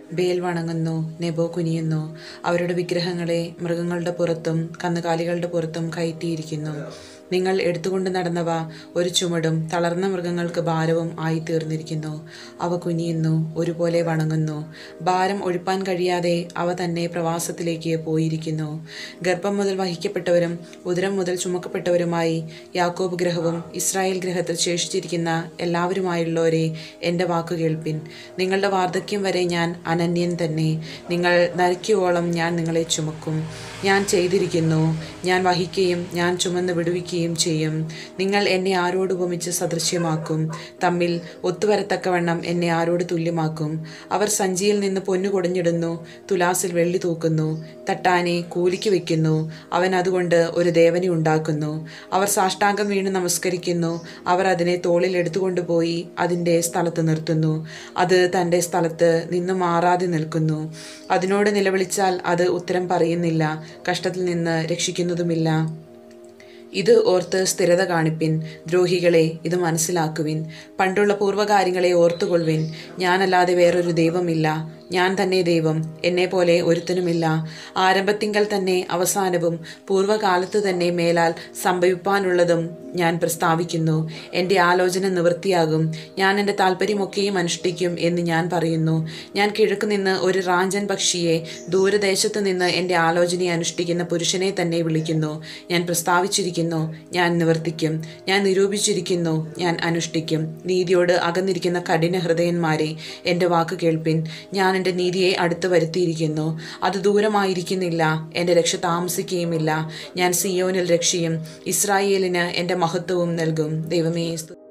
ബേൽ വണങ്ങുന്നു Nebo കുനിയുന്നു അവരുടെ വിഗ്രഹങ്ങളെ മൃഗങ്ങളുടെ പുറത്തും കന്നുകാലികളുടെ പുറത്തും കയറ്റിയിരിക്കുന്നു നിങ്ങൾ എടുത്തുകൊണ്ട് നടന്നവ ഒരു ചുമടും തളർന്ന മൃഗങ്ങൾക്ക് ഭാരവും ആയിത്തീർന്നിരിക്കുന്നു അവ കുനിയുന്നു ഒരുപോലെ വണങ്ങുന്നു ഭാരം ഒഴിപ്പാൻ കഴിയാതെ അവ തന്നെ പ്രവാസത്തിലേക്ക് പോയിരിക്കുന്നു ഗർഭം മുതൽ വഹിക്കപ്പെട്ടവരും ഉദരം മുതൽ ചുമക്കപ്പെട്ടവരുമായി യാക്കോബ് ഗ്രഹവും ഇസ്രായേൽ ഗ്രഹത്തിൽ ശേഷിച്ചിരിക്കുന്ന എല്ലാവരുമായുള്ളവരെ എൻ്റെ വാക്കു കേൾപ്പിൻ നിങ്ങളുടെ വാർദ്ധക്യം വരെ ഞാൻ അനന്യൻ തന്നെ നിങ്ങൾ നരയ്ക്കുവോളം ഞാൻ നിങ്ങളെ ചുമക്കും ഞാൻ ചെയ്തിരിക്കുന്നു ഞാൻ വഹിക്കുകയും ഞാൻ ചുമന്ന് വിടുവിക്കുകയും ചെയ്യും നിങ്ങൾ എന്നെ ആരോട് ഉപമിച്ച് സദൃശ്യമാക്കും തമ്മിൽ ഒത്തുവരത്തക്കവണ്ണം എന്നെ ആരോട് തുല്യമാക്കും അവർ സഞ്ചിയിൽ നിന്ന് പൊന്നു കൊടഞ്ഞിടുന്നു തുലാസിൽ വെള്ളി തൂക്കുന്നു തട്ടാനെ കൂലിക്ക് വെക്കുന്നു അവൻ അതുകൊണ്ട് ഒരു ദേവനെ ഉണ്ടാക്കുന്നു അവർ സാഷ്ടാംഗം വീണ് നമസ്കരിക്കുന്നു അവർ അതിനെ തോളിൽ എടുത്തുകൊണ്ടുപോയി അതിൻ്റെ സ്ഥലത്ത് നിർത്തുന്നു അത് തൻ്റെ സ്ഥലത്ത് നിന്ന് മാറാതെ നിൽക്കുന്നു അതിനോട് നിലവിളിച്ചാൽ അത് ഉത്തരം പറയുന്നില്ല കഷ്ടത്തിൽ നിന്ന് രക്ഷിക്കുന്നതുമില്ല ഇത് ഓർത്ത് സ്ഥിരത കാണിപ്പിൻ ദ്രോഹികളെ ഇത് മനസ്സിലാക്കുവിൻ പണ്ടുള്ള പൂർവ്വകാര്യങ്ങളെ ഓർത്തുകൊള്ളുവിൻ ഞാനല്ലാതെ വേറൊരു ദൈവമില്ല ഞാൻ തന്നെ ദൈവം എന്നെ പോലെ ഒരുത്തനുമില്ല ആരംഭത്തിങ്കൽ തന്നെ അവസാനവും പൂർവ്വകാലത്ത് തന്നെ മേലാൽ സംഭവിപ്പാനുള്ളതും ഞാൻ പ്രസ്താവിക്കുന്നു എൻ്റെ ആലോചന നിവൃത്തിയാകും ഞാൻ എൻ്റെ താല്പര്യമൊക്കെയും അനുഷ്ഠിക്കും എന്ന് ഞാൻ പറയുന്നു ഞാൻ കിഴക്ക് നിന്ന് ഒരു റാഞ്ചൻ പക്ഷിയെ ദൂരദേശത്ത് നിന്ന് എൻ്റെ ആലോചനയെ അനുഷ്ഠിക്കുന്ന പുരുഷനെ തന്നെ വിളിക്കുന്നു ഞാൻ പ്രസ്താവിച്ചിരിക്കുന്നു ഞാൻ നിവർത്തിക്കും ഞാൻ നിരൂപിച്ചിരിക്കുന്നു ഞാൻ അനുഷ്ഠിക്കും നീതിയോട് അകന്നിരിക്കുന്ന കഠിന ഹൃദയന്മാരെ എൻ്റെ വാക്ക് കേൾപ്പിൻ ഞാൻ എൻ്റെ നീതിയെ അടുത്ത് വരുത്തിയിരിക്കുന്നു അത് ദൂരമായിരിക്കുന്നില്ല എൻ്റെ രക്ഷ താമസിക്കുകയുമില്ല ഞാൻ സിയോനിൽ രക്ഷയും ഇസ്രായേലിന് എൻ്റെ മഹത്വവും നൽകും ദൈവമേ സ്തു-